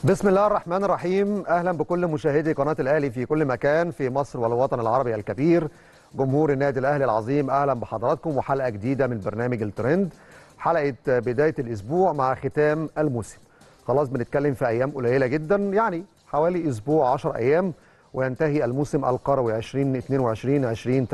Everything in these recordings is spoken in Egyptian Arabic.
بسم الله الرحمن الرحيم اهلا بكل مشاهدي قناه الاهلي في كل مكان في مصر والوطن العربي الكبير جمهور النادي الاهلي العظيم اهلا بحضراتكم وحلقه جديده من برنامج الترند حلقه بدايه الاسبوع مع ختام الموسم خلاص بنتكلم في ايام قليله جدا يعني حوالي اسبوع 10 ايام وينتهي الموسم القروي 2022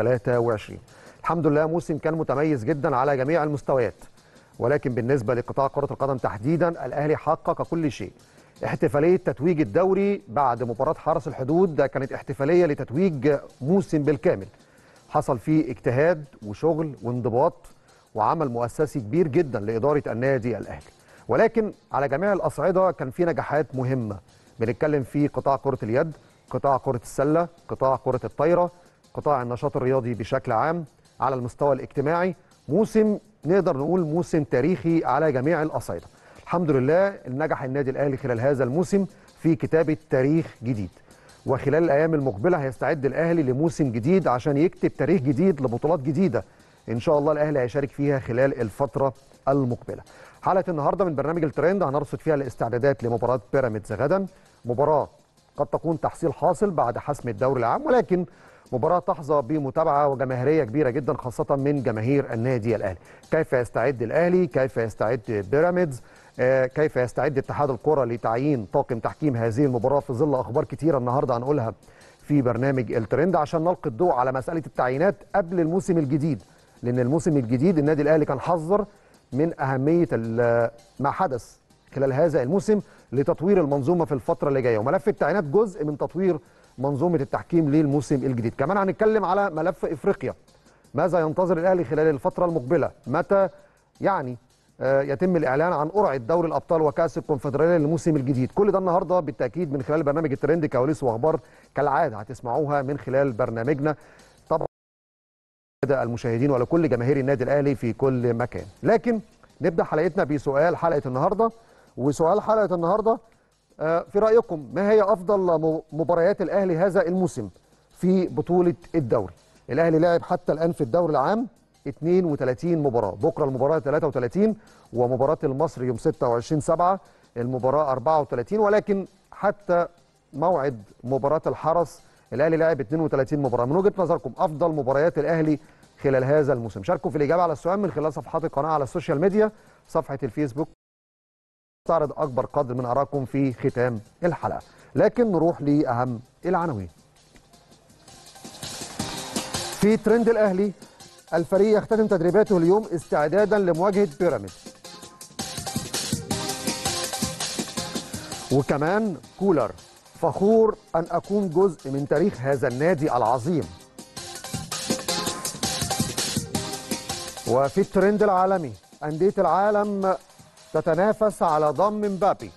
2023 الحمد لله موسم كان متميز جدا على جميع المستويات ولكن بالنسبه لقطاع كره القدم تحديدا الاهلي حقق كل شيء احتفاليه تتويج الدوري بعد مباراه حرس الحدود ده كانت احتفاليه لتتويج موسم بالكامل حصل فيه اجتهاد وشغل وانضباط وعمل مؤسسي كبير جدا لاداره النادي الاهلي ولكن على جميع الاصعده كان في نجاحات مهمه بنتكلم في قطاع كره اليد قطاع كره السله قطاع كره الطايره قطاع النشاط الرياضي بشكل عام على المستوى الاجتماعي موسم نقدر نقول موسم تاريخي على جميع الاصعده الحمد لله نجح النادي الاهلي خلال هذا الموسم في كتابه تاريخ جديد وخلال الايام المقبله هيستعد الاهلي لموسم جديد عشان يكتب تاريخ جديد لبطولات جديده ان شاء الله الاهلي هيشارك فيها خلال الفتره المقبله حلقه النهارده من برنامج الترند هنرصد فيها الاستعدادات لمباراه بيراميدز غدا مباراه قد تكون تحصيل حاصل بعد حسم الدوري العام ولكن مباراة تحظى بمتابعة وجماهيرية كبيرة جدا خاصة من جماهير النادي الأهلي كيف يستعد الأهلي كيف يستعد بيراميدز آه كيف يستعد اتحاد الكرة لتعيين طاقم تحكيم هذه المباراة في ظل أخبار كتيرة النهاردة هنقولها في برنامج الترند عشان نلقي الضوء على مسألة التعيينات قبل الموسم الجديد لأن الموسم الجديد النادي الأهلي كان حذر من أهمية ما حدث خلال هذا الموسم لتطوير المنظومة في الفترة اللي جاية وملف التعيينات جزء من تطوير منظومه التحكيم للموسم الجديد كمان هنتكلم على ملف افريقيا ماذا ينتظر الاهلي خلال الفتره المقبله متى يعني يتم الاعلان عن قرعه دوري الابطال وكاس الكونفدراليه للموسم الجديد كل ده النهارده بالتاكيد من خلال برنامج الترند كواليس واخبار كالعاده هتسمعوها من خلال برنامجنا طبعا المشاهدين ولكل جماهير النادي الاهلي في كل مكان لكن نبدا حلقتنا بسؤال حلقه النهارده وسؤال حلقه النهارده في رايكم ما هي افضل مباريات الاهلي هذا الموسم في بطوله الدوري الاهلي لعب حتى الان في الدوري العام 32 مباراه بكره المباراه 33 ومباراه المصري يوم 26 7 المباراه 34 ولكن حتى موعد مباراه الحرس الاهلي لعب 32 مباراه من وجهه نظركم افضل مباريات الاهلي خلال هذا الموسم شاركوا في الاجابه على السؤال من خلال صفحات القناه على السوشيال ميديا صفحه الفيسبوك نستعرض اكبر قدر من ارائكم في ختام الحلقه لكن نروح لاهم العناوين في ترند الاهلي الفريق يختتم تدريباته اليوم استعدادا لمواجهه بيراميدز وكمان كولر فخور ان اكون جزء من تاريخ هذا النادي العظيم وفي الترند العالمي انديه العالم تتنافس على ضم مبابي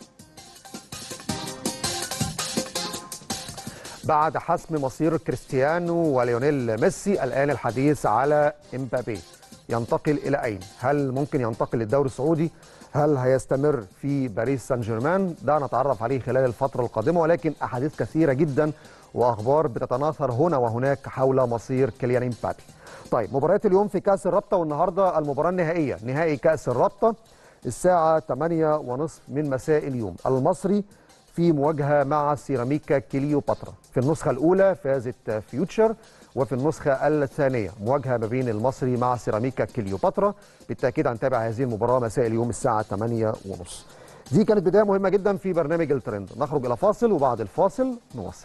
بعد حسم مصير كريستيانو وليونيل ميسي الآن الحديث على مبابي ينتقل إلى أين؟ هل ممكن ينتقل للدوري السعودي؟ هل هيستمر في باريس سان جيرمان؟ ده نتعرف عليه خلال الفترة القادمة ولكن أحاديث كثيرة جدا وأخبار بتتناثر هنا وهناك حول مصير كيليان مبابي. طيب مباريات اليوم في كأس الرابطة والنهاردة المباراة النهائية نهائي كأس الرابطة الساعة 8 ونصف من مساء اليوم المصري في مواجهة مع سيراميكا كليوباترا في النسخة الأولى فازت فيوتشر وفي النسخة الثانية مواجهة ما بين المصري مع سيراميكا كليوباترا بالتأكيد هنتابع هذه المباراة مساء اليوم الساعة 8 ونصف دي كانت بداية مهمة جدا في برنامج الترند نخرج إلى فاصل وبعد الفاصل نواصل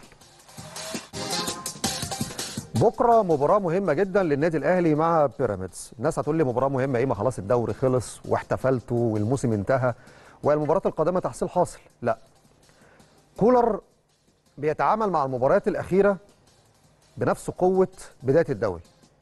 بكره مباراه مهمه جدا للنادي الاهلي مع بيراميدز الناس هتقول لي مباراه مهمه ايه ما خلاص الدوري خلص واحتفلتوا والموسم انتهى والمباراه القادمه تحصيل حاصل لا كولر بيتعامل مع المباريات الاخيره بنفس قوه بدايه الدوري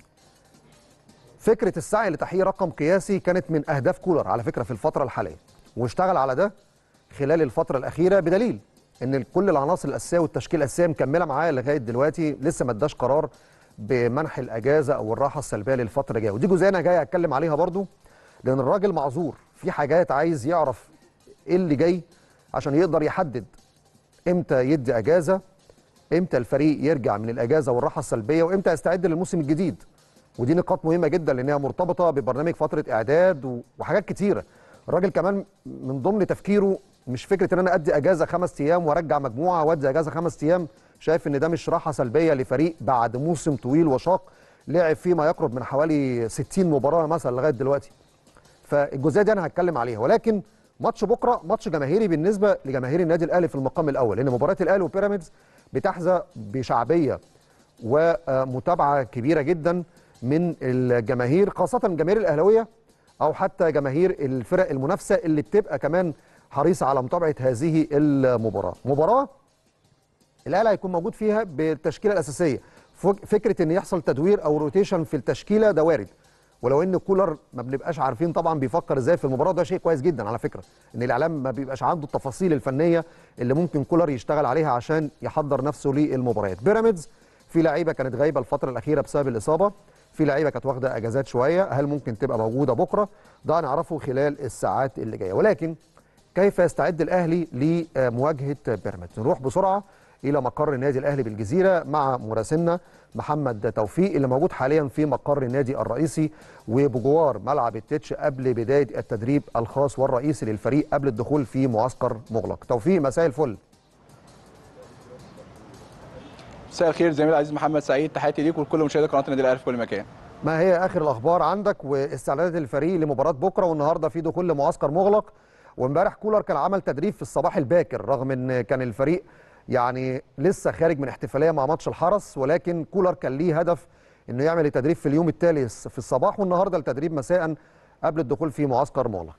فكره السعي لتحقيق رقم قياسي كانت من اهداف كولر على فكره في الفتره الحاليه واشتغل على ده خلال الفتره الاخيره بدليل ان كل العناصر الاساسيه والتشكيل الاساسيه مكمله معاه لغايه دلوقتي لسه ما اداش قرار بمنح الاجازه او الراحه السلبيه للفتره الجايه ودي جزئيه انا جاي اتكلم عليها برضو لان الراجل معذور في حاجات عايز يعرف ايه اللي جاي عشان يقدر يحدد امتى يدي اجازه امتى الفريق يرجع من الاجازه والراحه السلبيه وامتى يستعد للموسم الجديد ودي نقاط مهمه جدا لانها مرتبطه ببرنامج فتره اعداد وحاجات كتيره الراجل كمان من ضمن تفكيره مش فكره ان انا ادي اجازه خمس ايام وارجع مجموعه وادي اجازه خمس ايام شايف ان ده مش راحه سلبيه لفريق بعد موسم طويل وشاق لعب فيه ما يقرب من حوالي 60 مباراه مثلا لغايه دلوقتي فالجزئيه دي انا هتكلم عليها ولكن ماتش بكره ماتش جماهيري بالنسبه لجماهير النادي الاهلي في المقام الاول لان مباراه الاهلي وبيراميدز بتحظى بشعبيه ومتابعه كبيره جدا من الجماهير خاصه الجماهير الاهلاويه او حتى جماهير الفرق المنافسه اللي بتبقى كمان حريصه على متابعه هذه المباراه مباراه الاهلي هيكون موجود فيها بالتشكيله الاساسيه فكره ان يحصل تدوير او روتيشن في التشكيله ده وارد ولو ان كولر ما بنبقاش عارفين طبعا بيفكر ازاي في المباراه ده شيء كويس جدا على فكره ان الاعلام ما بيبقاش عنده التفاصيل الفنيه اللي ممكن كولر يشتغل عليها عشان يحضر نفسه للمباريات بيراميدز في لعيبه كانت غايبه الفتره الاخيره بسبب الاصابه في لعيبه كانت واخده اجازات شويه هل ممكن تبقى موجوده بكره ده هنعرفه خلال الساعات اللي جايه ولكن كيف يستعد الاهلي لمواجهه بيراميدز نروح بسرعه الى مقر النادي الاهلي بالجزيره مع مراسلنا محمد توفيق اللي موجود حاليا في مقر النادي الرئيسي وبجوار ملعب التتش قبل بدايه التدريب الخاص والرئيسي للفريق قبل الدخول في معسكر مغلق توفيق مساء الفل مساء الخير زميلي العزيز محمد سعيد تحياتي ليك ولكل مشاهدي قناه النادي الاهلي في كل مكان ما هي اخر الاخبار عندك واستعدادات الفريق لمباراه بكره والنهارده في دخول لمعسكر مغلق وامبارح كولر كان عمل تدريب في الصباح الباكر رغم ان كان الفريق يعني لسه خارج من احتفاليه مع ماتش الحرس ولكن كولر كان ليه هدف انه يعمل التدريب في اليوم التالي في الصباح والنهارده التدريب مساء قبل الدخول في معسكر مغلق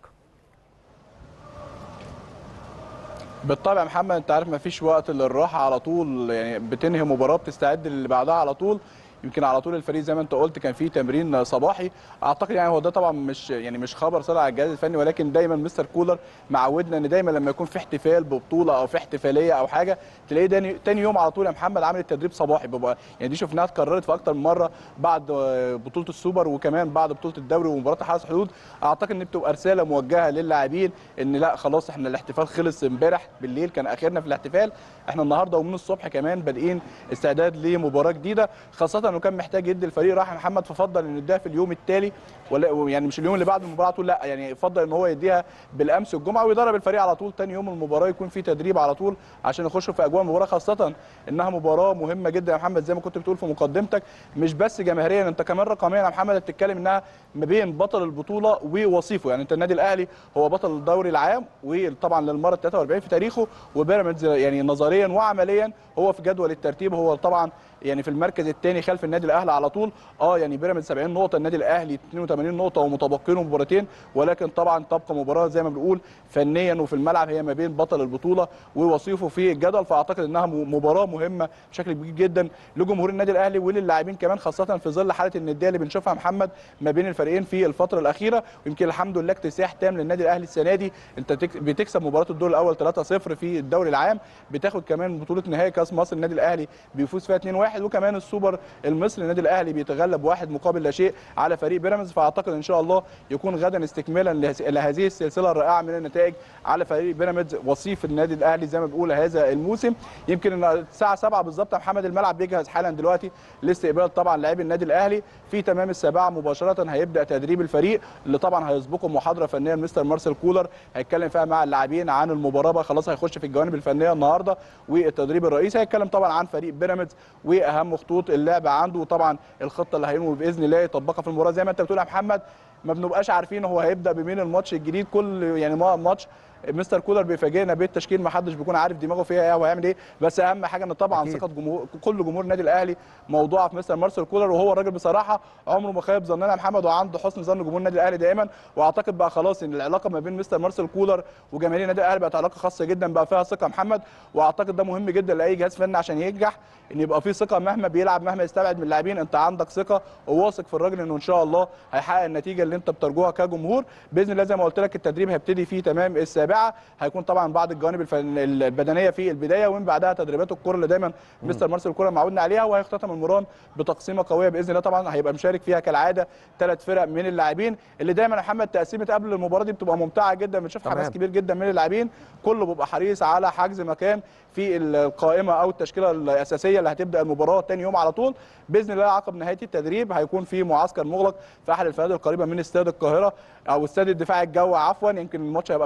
بالطبع يا محمد انت عارف مفيش وقت للراحه على طول يعني بتنهي مباراه بتستعد اللي بعدها على طول يمكن على طول الفريق زي ما انت قلت كان فيه تمرين صباحي اعتقد يعني هو ده طبعا مش يعني مش خبر صادر على الجهاز الفني ولكن دايما مستر كولر معودنا ان دايما لما يكون في احتفال ببطوله او في احتفاليه او حاجه تلاقيه داني تاني يوم على طول يا محمد عامل التدريب صباحي بيبقى يعني دي شفناها اتكررت في اكتر من مره بعد بطوله السوبر وكمان بعد بطوله الدوري ومباراه حرس حدود اعتقد ان بتبقى رساله موجهه للاعبين ان لا خلاص احنا الاحتفال خلص امبارح بالليل كان اخرنا في الاحتفال احنا النهارده ومن الصبح كمان بادئين استعداد لمباراه جديده خاصه انه كان محتاج يدي الفريق راحه محمد ففضل انه يديها في اليوم التالي ولا يعني مش اليوم اللي بعد المباراه على طول لا يعني يفضل ان هو يديها بالامس الجمعه ويدرب الفريق على طول ثاني يوم المباراه يكون في تدريب على طول عشان يخشوا في اجواء المباراه خاصه انها مباراه مهمه جدا يا محمد زي ما كنت بتقول في مقدمتك مش بس جماهيريا انت كمان رقميا يا محمد بتتكلم انها ما بين بطل البطوله ووصيفه يعني انت النادي الاهلي هو بطل الدوري العام وطبعا للمره 43 في تاريخه وبيراميدز يعني نظريا وعمليا هو في جدول الترتيب هو طبعا يعني في المركز الثاني خلف النادي الاهلي على طول اه يعني بيراميدز 70 نقطه النادي الاهلي 82 نقطه ومتبقين مباراتين ولكن طبعا تبقى مباراه زي ما بنقول فنيا وفي الملعب هي ما بين بطل البطوله ووصيفه في الجدول فاعتقد انها مباراه مهمه بشكل كبير جدا لجمهور النادي الاهلي وللاعبين كمان خاصه في ظل حاله النديه اللي بنشوفها محمد ما بين الفريقين في الفتره الاخيره ويمكن الحمد لله اكتساح تام للنادي الاهلي السنه دي انت بتكسب مباراه الدور الاول 3-0 في الدوري العام بتاخد كمان بطوله نهائي كاس مصر النادي الاهلي بيفوز فيها 2-1 وكمان السوبر المصري النادي الاهلي بيتغلب واحد مقابل لا شيء على فريق بيراميدز فاعتقد ان شاء الله يكون غدا استكمالا لهذه السلسله الرائعه من النتائج على فريق بيراميدز وصيف النادي الاهلي زي ما بنقول هذا الموسم يمكن الساعه 7 بالظبط يا محمد الملعب بيجهز حالا دلوقتي لاستقبال طبعا لاعبي النادي الاهلي في تمام السابعه مباشره هيبدا تدريب الفريق اللي طبعا هيسبقه محاضره فنيه مستر مارسيل كولر هيتكلم فيها مع اللاعبين عن المباراه بقى خلاص هيخش في الجوانب الفنيه النهارده والتدريب الرئيسي هيتكلم طبعا عن فريق بيراميدز واهم خطوط اللعب عنده وطبعا الخطه اللي هينوي باذن الله يطبقها في المباراه زي ما انت بتقول يا محمد ما بنبقاش عارفين هو هيبدا بمين الماتش الجديد كل يعني ماتش مستر كولر بيفاجئنا بالتشكيل ما حدش بيكون عارف دماغه فيها ايه وهيعمل ايه بس اهم حاجه ان طبعا أكيد. ثقه جمهور كل جمهور النادي الاهلي موضوعه في مستر مارسيل كولر وهو الراجل بصراحه عمره ما خيب ظننا يا محمد وعنده حسن ظن جمهور النادي الاهلي دائما واعتقد بقى خلاص ان العلاقه ما بين مستر مارسيل كولر وجماهير النادي الاهلي بقت علاقه خاصه جدا بقى فيها ثقه يا محمد واعتقد ده مهم جدا لاي جهاز فني عشان ينجح ان يبقى في ثقه مهما بيلعب مهما يستبعد من اللاعبين انت عندك ثقه وواثق في الراجل انه ان شاء الله هيحقق النتيجه اللي انت بترجوها كجمهور باذن الله زي ما قلت لك التدريب هيبتدي فيه تمام السابعه هيكون طبعا بعض الجوانب الفن البدنيه في البدايه ومن بعدها تدريبات الكره اللي دايما مستر مارسيل كولر معودنا عليها وهيختتم المران بتقسيمه قويه باذن الله طبعا هيبقى مشارك فيها كالعاده ثلاث فرق من اللاعبين اللي دايما يا محمد تقسيمه قبل المباراه دي بتبقى ممتعه جدا بنشوف تمام. حماس كبير جدا من اللاعبين كله بيبقى حريص على حجز مكان في القائمه او التشكيله الاساسيه اللي هتبدا المباراه تاني يوم على طول باذن الله عقب نهايه التدريب هيكون في معسكر مغلق في احد الفنادق القريبه من استاد القاهره او استاد الدفاع الجوي عفوا يمكن الماتش هيبقى في استاد الدفاع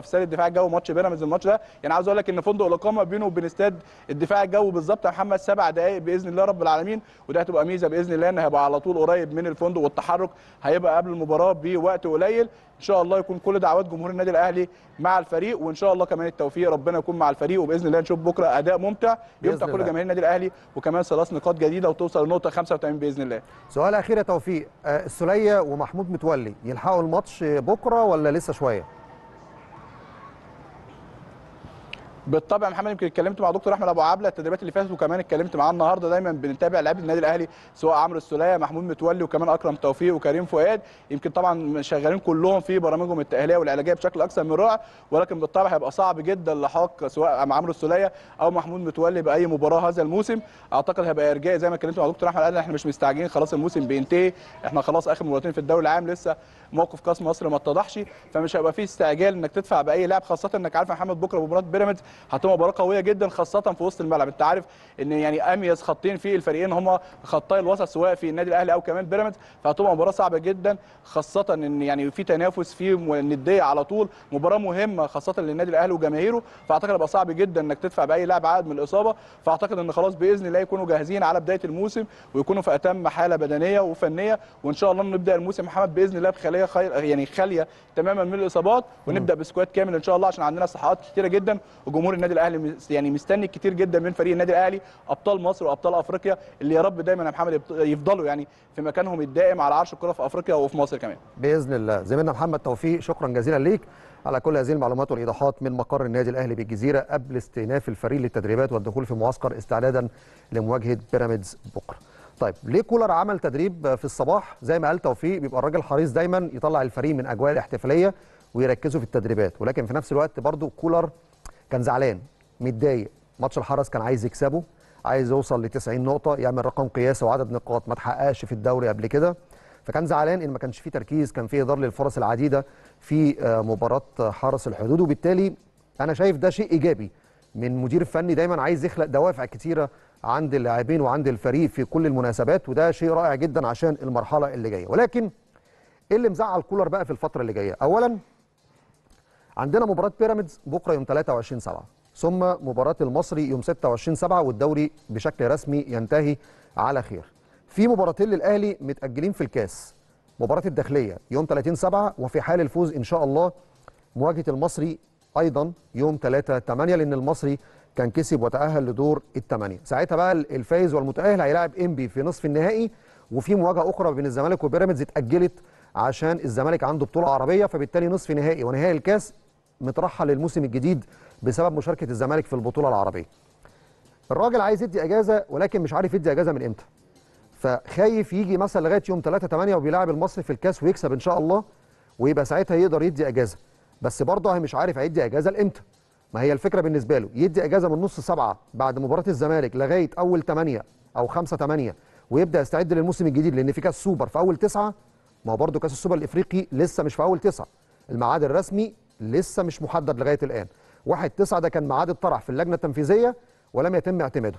الجوي ماتش بيراميدز الماتش ده يعني عاوز اقول لك ان فندق الاقامه بينه وبين استاد الدفاع الجوي بالظبط يا محمد سبع دقائق باذن الله رب العالمين وده هتبقى ميزه باذن الله ان هيبقى على طول قريب من الفندق والتحرك هيبقى قبل المباراه بوقت قليل ان شاء الله يكون كل دعوات جمهور النادي الاهلي مع الفريق وان شاء الله كمان التوفيق ربنا يكون مع الفريق وباذن الله نشوف بكره اداء ممتع بإذن يمتع كل الله. جماهير النادي الاهلي وكمان ثلاث نقاط جديده وتوصل لنقطه 85 باذن الله سؤال اخير يا توفيق آه، السوليه ومحمود متولي يلحقوا الماتش بكره ولا لسه شويه بالطبع يا محمد يمكن اتكلمت مع دكتور احمد ابو عبله التدريبات اللي فاتت وكمان اتكلمت معاه النهارده دايما بنتابع لعيبه النادي الاهلي سواء عمرو السوليه محمود متولي وكمان اكرم توفيق وكريم فؤاد يمكن طبعا شغالين كلهم في برامجهم التاهيليه والعلاجيه بشكل اكثر من رائع ولكن بالطبع هيبقى صعب جدا لحاق سواء مع عمرو السوليه او محمود متولي باي مباراه هذا الموسم اعتقد هيبقى ارجاء زي ما اتكلمت مع دكتور احمد قال احنا مش مستعجلين خلاص الموسم بينتهي احنا خلاص اخر مباراتين في الدوري العام لسه موقف كاس مصر ما اتضحش فمش هيبقى فيه استعجال انك تدفع باي لاعب خاصه انك عارف يا محمد بكره مباراه بيراميدز هتبقى مباراه قويه جدا خاصه في وسط الملعب انت عارف ان يعني اميز خطين في الفريقين هم خطي الوسط سواء في النادي الاهلي او كمان بيراميدز فهتبقى مباراه صعبه جدا خاصه ان يعني في تنافس في نديه على طول مباراه مهمه خاصه للنادي الاهلي وجماهيره فاعتقد هيبقى صعب جدا انك تدفع باي لاعب عائد من الاصابه فاعتقد ان خلاص باذن الله يكونوا جاهزين على بدايه الموسم ويكونوا في اتم حاله بدنيه وفنيه وان شاء الله نبدا الموسم محمد باذن الله بخاليه خير يعني خاليه تماما من الاصابات ونبدا بسكواد كامل ان شاء الله عشان عندنا صحات كتيره جدا وجمهور النادي الاهلي مس- يعني مستني كتير جدا من فريق النادي الاهلي ابطال مصر وابطال افريقيا اللي يا رب دايما يا محمد يبط- يفضلوا يعني في مكانهم الدائم على عرش الكره في افريقيا وفي مصر كمان باذن الله زميلنا محمد توفيق شكرا جزيلا ليك على كل هذه المعلومات والايضاحات من مقر النادي الاهلي بالجزيره قبل استئناف الفريق للتدريبات والدخول في معسكر استعدادا لمواجهه بيراميدز بكره. طيب ليه كولر عمل تدريب في الصباح زي ما قال توفيق بيبقى الراجل حريص دايما يطلع الفريق من اجواء الاحتفاليه ويركزوا في التدريبات ولكن في نفس الوقت برضو كولر كان زعلان متضايق ماتش الحرس كان عايز يكسبه عايز يوصل ل 90 نقطه يعمل رقم قياسي وعدد نقاط ما تحققش في الدوري قبل كده فكان زعلان ان ما كانش فيه تركيز كان فيه اهدار للفرص العديده في آه، مباراه حرس الحدود وبالتالي انا شايف ده شيء ايجابي من مدير فني دايما عايز يخلق دوافع كتيره عند اللاعبين وعند الفريق في كل المناسبات وده شيء رائع جدا عشان المرحله اللي جايه ولكن ايه اللي مزعل كولر بقى في الفتره اللي جايه اولا عندنا مباراه بيراميدز بكره يوم 23 7 ثم مباراه المصري يوم 26 7 والدوري بشكل رسمي ينتهي على خير في مباراتين للاهلي متاجلين في الكاس مباراه الداخليه يوم 30 7 وفي حال الفوز ان شاء الله مواجهه المصري ايضا يوم 3 8 لان المصري كان كسب وتاهل لدور الثمانيه ساعتها بقى الفايز والمتاهل هيلاعب انبي في نصف النهائي وفي مواجهه اخرى بين الزمالك وبيراميدز اتاجلت عشان الزمالك عنده بطوله عربيه فبالتالي نصف نهائي ونهائي الكاس مترحل للموسم الجديد بسبب مشاركه الزمالك في البطوله العربيه الراجل عايز يدي اجازه ولكن مش عارف يدي اجازه من امتى فخايف يجي مثلا لغايه يوم 3 8 وبيلاعب المصري في الكاس ويكسب ان شاء الله ويبقى ساعتها يقدر يدي اجازه بس برضه هي مش عارف هيدي اجازه لامتى ما هي الفكره بالنسبه له يدي اجازه من نص سبعه بعد مباراه الزمالك لغايه اول 8 او 5 8 ويبدا يستعد للموسم الجديد لان في كاس سوبر في اول تسعه ما هو برضه كاس السوبر الافريقي لسه مش في اول تسعه الميعاد الرسمي لسه مش محدد لغايه الان واحد تسعة ده كان ميعاد الطرح في اللجنه التنفيذيه ولم يتم اعتماده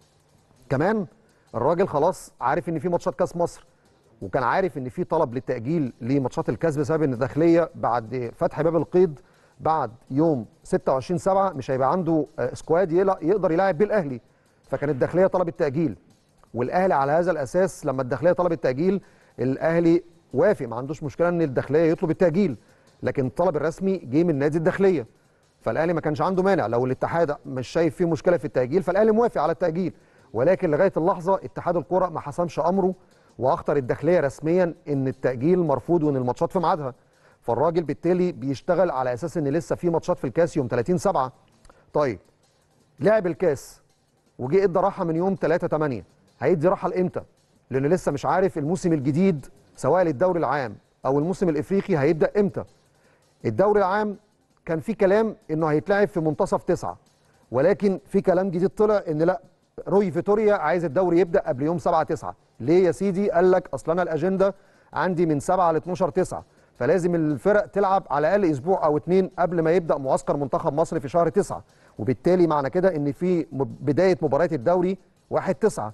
كمان الراجل خلاص عارف ان في ماتشات كاس مصر وكان عارف ان في طلب للتاجيل لماتشات الكاس بسبب ان الداخليه بعد فتح باب القيد بعد يوم 26 7 مش هيبقى عنده آه، سكواد يلا- يقدر يلاعب بيه الاهلي فكان الداخليه طلبت تاجيل والاهلي على هذا الاساس لما الداخليه طلبت تاجيل الاهلي وافق ما عندوش مشكله ان الداخليه يطلب التاجيل لكن الطلب الرسمي جه من نادي الداخليه فالاهلي ما كانش عنده مانع لو الاتحاد مش شايف فيه مشكله في التاجيل فالاهلي موافق على التاجيل ولكن لغايه اللحظه اتحاد الكره ما حسمش امره واخطر الداخليه رسميا ان التاجيل مرفوض وان الماتشات في ميعادها فالراجل بالتالي بيشتغل على اساس ان لسه في ماتشات في الكاس يوم 30 7 طيب لعب الكاس وجه ادى راحه من يوم 3 8 هيدي راحه لامتى؟ لان لسه مش عارف الموسم الجديد سواء للدوري العام او الموسم الافريقي هيبدا امتى الدوري العام كان في كلام انه هيتلعب في منتصف تسعة ولكن في كلام جديد طلع ان لا روي فيتوريا عايز الدوري يبدا قبل يوم 7 9 ليه يا سيدي قال لك اصل انا الاجنده عندي من 7 ل 12 9 فلازم الفرق تلعب على الاقل اسبوع او اتنين قبل ما يبدا معسكر منتخب مصر في شهر 9 وبالتالي معنى كده ان في م- بدايه مباريات الدوري 1 9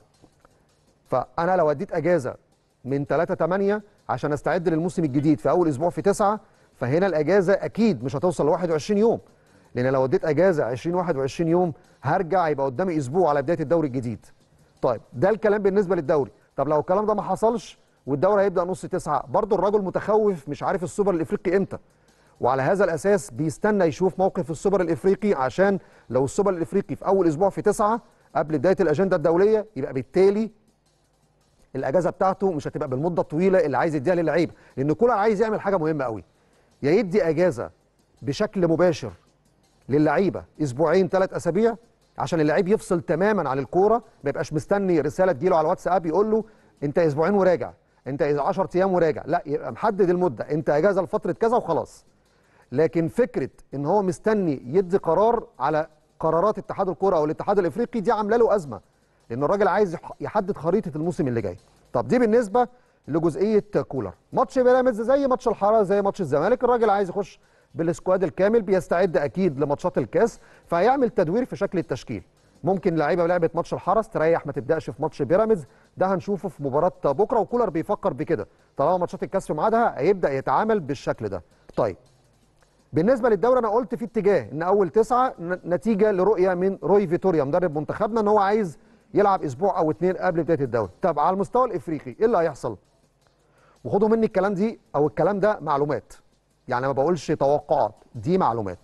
فانا لو اديت اجازه من 3 8 عشان استعد للموسم الجديد في اول اسبوع في 9 فهنا الاجازه اكيد مش هتوصل ل 21 يوم لان لو اديت اجازه 20 21 يوم هرجع يبقى قدامي اسبوع على بدايه الدوري الجديد طيب ده الكلام بالنسبه للدوري طب لو الكلام ده ما حصلش والدوري هيبدا نص تسعة برضه الراجل متخوف مش عارف السوبر الافريقي امتى وعلى هذا الاساس بيستنى يشوف موقف السوبر الافريقي عشان لو السوبر الافريقي في اول اسبوع في تسعة قبل بدايه الاجنده الدوليه يبقى بالتالي الاجازه بتاعته مش هتبقى بالمده الطويله اللي عايز يديها للعيبه لان كولر عايز يعمل حاجه مهمه قوي يا يدي اجازه بشكل مباشر للعيبه اسبوعين ثلاث اسابيع عشان اللعيب يفصل تماما عن الكوره ما يبقاش مستني رساله تجيله على الواتساب يقول له انت اسبوعين وراجع انت 10 ايام وراجع لا يبقى محدد المده انت اجازه لفتره كذا وخلاص لكن فكره ان هو مستني يدي قرار على قرارات اتحاد الكوره او الاتحاد الافريقي دي عامله له ازمه لان الراجل عايز يح- يحدد خريطه الموسم اللي جاي طب دي بالنسبه لجزئيه كولر ماتش بيراميدز زي ماتش الحرس زي ماتش الزمالك الراجل عايز يخش بالسكواد الكامل بيستعد اكيد لماتشات الكاس فهيعمل تدوير في شكل التشكيل ممكن لعيبه لعبه ماتش الحرس تريح ما تبداش في ماتش بيراميدز ده هنشوفه في مباراه بكره وكولر بيفكر بكده طالما ماتشات الكاس في ميعادها هيبدا يتعامل بالشكل ده طيب بالنسبه للدوري انا قلت في اتجاه ان اول تسعه ن- نتيجه لرؤيه من روي فيتوريا مدرب منتخبنا ان هو عايز يلعب اسبوع او اتنين قبل بدايه الدوري طب على المستوى الافريقي ايه اللي هيحصل وخدوا مني الكلام دي او الكلام ده معلومات يعني ما بقولش توقعات دي معلومات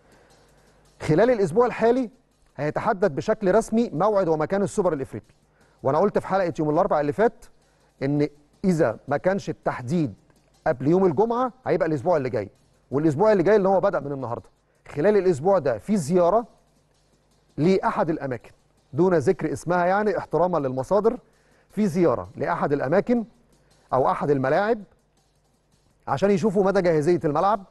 خلال الاسبوع الحالي هيتحدد بشكل رسمي موعد ومكان السوبر الافريقي وانا قلت في حلقه يوم الاربعاء اللي فات ان اذا ما كانش التحديد قبل يوم الجمعه هيبقى الاسبوع اللي جاي والاسبوع اللي جاي اللي هو بدا من النهارده خلال الاسبوع ده في زياره لاحد الاماكن دون ذكر اسمها يعني احتراما للمصادر في زياره لاحد الاماكن او احد الملاعب عشان يشوفوا مدى جاهزيه الملعب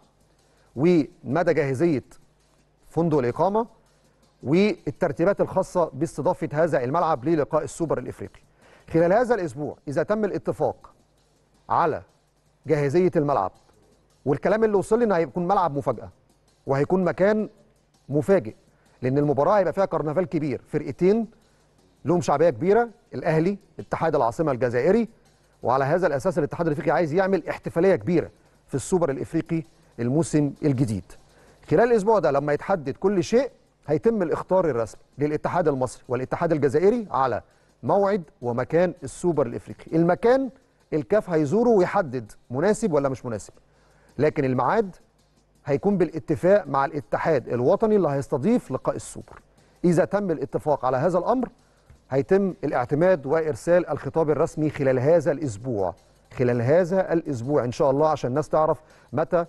ومدى جاهزيه فندق الاقامه والترتيبات الخاصه باستضافه هذا الملعب للقاء السوبر الافريقي. خلال هذا الاسبوع اذا تم الاتفاق على جاهزيه الملعب والكلام اللي وصل لي انه هيكون ملعب مفاجاه وهيكون مكان مفاجئ لان المباراه هيبقى فيها كرنفال كبير فرقتين لهم شعبيه كبيره الاهلي اتحاد العاصمه الجزائري وعلى هذا الاساس الاتحاد الافريقي عايز يعمل احتفاليه كبيره في السوبر الافريقي الموسم الجديد خلال الاسبوع ده لما يتحدد كل شيء هيتم الاختار الرسمي للاتحاد المصري والاتحاد الجزائري على موعد ومكان السوبر الافريقي المكان الكاف هيزوره ويحدد مناسب ولا مش مناسب لكن الميعاد هيكون بالاتفاق مع الاتحاد الوطني اللي هيستضيف لقاء السوبر اذا تم الاتفاق على هذا الامر هيتم الاعتماد وارسال الخطاب الرسمي خلال هذا الاسبوع خلال هذا الاسبوع ان شاء الله عشان الناس تعرف متى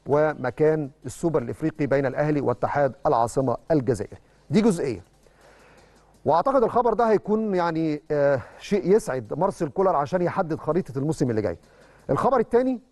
ومكان السوبر الافريقي بين الاهلي واتحاد العاصمه الجزائري دي جزئيه واعتقد الخبر ده هيكون يعني آه شيء يسعد مارسيل كولر عشان يحدد خريطه الموسم اللي جاي الخبر الثاني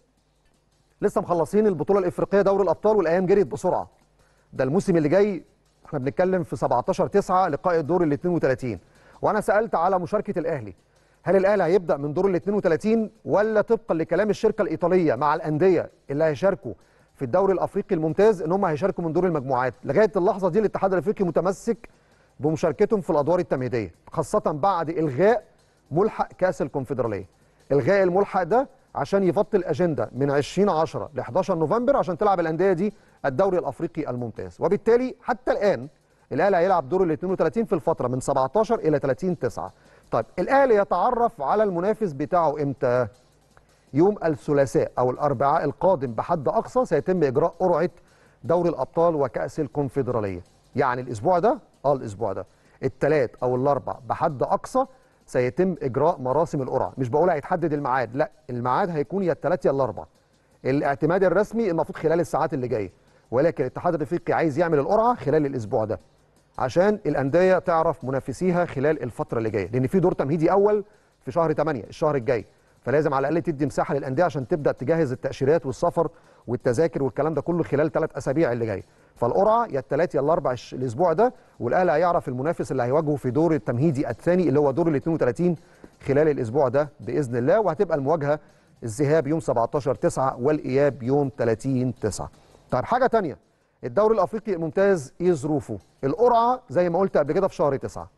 لسه مخلصين البطوله الافريقيه دوري الابطال والايام جريت بسرعه ده الموسم اللي جاي احنا بنتكلم في 17 9 لقاء الدور ال 32 وانا سالت على مشاركه الاهلي هل الاهلي هيبدا من دور ال 32 ولا طبقا لكلام الشركه الايطاليه مع الانديه اللي هيشاركوا في الدوري الافريقي الممتاز ان هم هيشاركوا من دور المجموعات لغايه اللحظه دي الاتحاد الافريقي متمسك بمشاركتهم في الادوار التمهيديه خاصه بعد الغاء ملحق كاس الكونفدراليه الغاء الملحق ده عشان يفضي الاجنده من 20 10 ل 11 نوفمبر عشان تلعب الانديه دي الدوري الافريقي الممتاز وبالتالي حتى الان الاهلي هيلعب دور ال 32 في الفتره من 17 الى 30 9 طيب الاهلي يتعرف على المنافس بتاعه امتى يوم الثلاثاء او الاربعاء القادم بحد اقصى سيتم اجراء قرعه دوري الابطال وكاس الكونفدراليه يعني الاسبوع ده اه الاسبوع ده الثلاث او الاربع بحد اقصى سيتم اجراء مراسم القرعه مش بقول هيتحدد الميعاد لا الميعاد هيكون يا الثلاث يا الاربع الاعتماد الرسمي المفروض خلال الساعات اللي جايه ولكن الاتحاد الافريقي عايز يعمل القرعه خلال الاسبوع ده عشان الانديه تعرف منافسيها خلال الفتره اللي جايه لان في دور تمهيدي اول في شهر 8 الشهر الجاي فلازم على الاقل تدي مساحه للانديه عشان تبدا تجهز التاشيرات والسفر والتذاكر والكلام ده كله خلال ثلاث اسابيع اللي جايه فالقرعه يا الثلاث يا الاربع الش- الاسبوع ده والاهلي هيعرف المنافس اللي هيواجهه في دور التمهيدي الثاني اللي هو دور ال 32 خلال الاسبوع ده باذن الله وهتبقى المواجهه الذهاب يوم 17 9 والاياب يوم 30 9 طيب حاجه ثانيه الدوري الافريقي الممتاز ايه ظروفه القرعه زي ما قلت قبل كده في شهر 9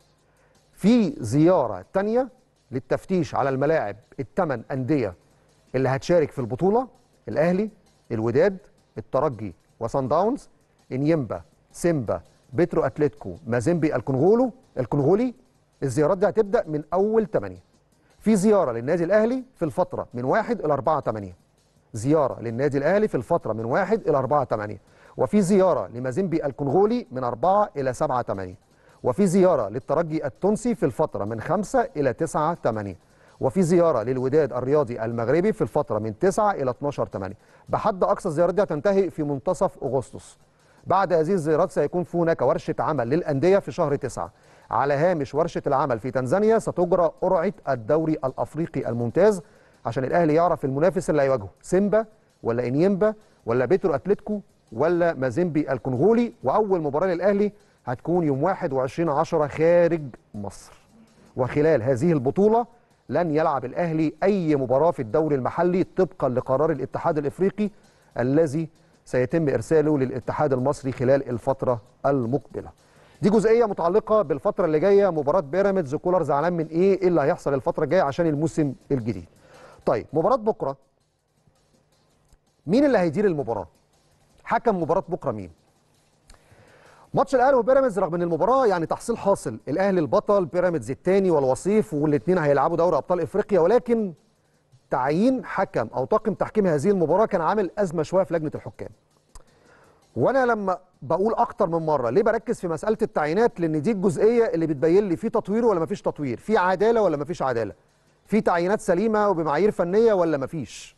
في زياره تانية للتفتيش على الملاعب الثمان انديه اللي هتشارك في البطوله الاهلي الوداد الترجي وصن داونز انيمبا سيمبا بيترو اتلتيكو مازيمبي الكونغولو الكونغولي الزيارات دي هتبدا من اول 8 في زياره للنادي الاهلي في الفتره من 1 الى 4 8 زياره للنادي الاهلي في الفتره من 1 الى 4 8 وفي زياره لمازيمبي الكونغولي من 4 الى 7 8 وفي زياره للترجي التونسي في الفتره من 5 الى 9 8 وفي زياره للوداد الرياضي المغربي في الفتره من 9 الى 12 8 بحد اقصى الزيارات دي هتنتهي في منتصف اغسطس بعد هذه الزيارات سيكون في هناك ورشه عمل للانديه في شهر 9 على هامش ورشه العمل في تنزانيا ستجرى قرعه الدوري الافريقي الممتاز عشان الاهلي يعرف المنافس اللي هيواجهه سيمبا ولا انيمبا ولا بيترو اتلتيكو ولا مازيمبي الكونغولي واول مباراه للاهلي هتكون يوم 21 10 خارج مصر وخلال هذه البطوله لن يلعب الاهلي اي مباراه في الدوري المحلي طبقا لقرار الاتحاد الافريقي الذي سيتم ارساله للاتحاد المصري خلال الفتره المقبله دي جزئيه متعلقه بالفتره اللي جايه مباراه بيراميدز كولر زعلان من ايه ايه اللي هيحصل الفتره الجايه عشان الموسم الجديد طيب مباراه بكره مين اللي هيدير المباراه حكم مباراه بكره مين ماتش الاهلي وبيراميدز رغم ان المباراه يعني تحصيل حاصل الاهلي البطل بيراميدز الثاني والوصيف والاثنين هيلعبوا دوري ابطال افريقيا ولكن تعيين حكم او طاقم تحكيم هذه المباراه كان عامل ازمه شويه في لجنه الحكام وانا لما بقول اكتر من مره ليه بركز في مساله التعيينات لان دي الجزئيه اللي بتبين لي في تطوير ولا مفيش تطوير في عداله ولا مفيش عداله في تعيينات سليمه وبمعايير فنيه ولا مفيش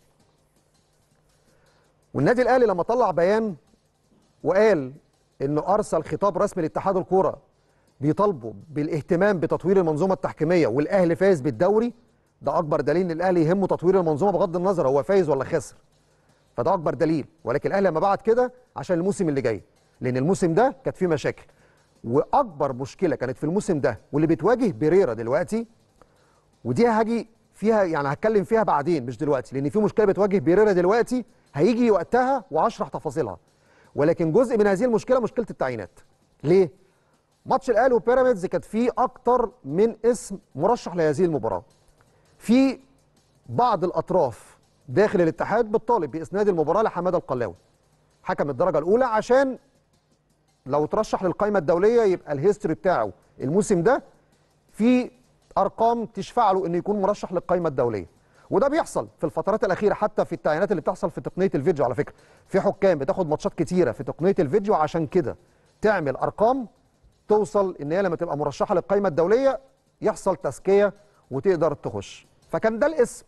والنادي الاهلي لما طلع بيان وقال انه ارسل خطاب رسمي لاتحاد الكوره بيطالبوا بالاهتمام بتطوير المنظومه التحكيميه والاهلي فايز بالدوري ده اكبر دليل ان الاهلي يهمه تطوير المنظومه بغض النظر هو فايز ولا خسر فده اكبر دليل ولكن الاهلي لما بعت كده عشان الموسم اللي جاي لان الموسم ده كانت فيه مشاكل واكبر مشكله كانت في الموسم ده واللي بتواجه بيريرا دلوقتي ودي هاجي فيها يعني هتكلم فيها بعدين مش دلوقتي لان في مشكله بتواجه بيريرا دلوقتي هيجي وقتها واشرح تفاصيلها ولكن جزء من هذه المشكله مشكله التعيينات ليه ماتش الاهلي وبيراميدز كانت فيه اكتر من اسم مرشح لهذه المباراه في بعض الاطراف داخل الاتحاد بتطالب باسناد المباراه لحماده القلاوي حكم الدرجه الاولى عشان لو ترشح للقائمه الدوليه يبقى الهيستوري بتاعه الموسم ده في ارقام تشفع له انه يكون مرشح للقائمه الدوليه وده بيحصل في الفترات الاخيره حتى في التعيينات اللي بتحصل في تقنيه الفيديو على فكره في حكام بتاخد ماتشات كتيره في تقنيه الفيديو عشان كده تعمل ارقام توصل ان هي لما تبقى مرشحه للقائمه الدوليه يحصل تزكيه وتقدر تخش فكان ده الاسم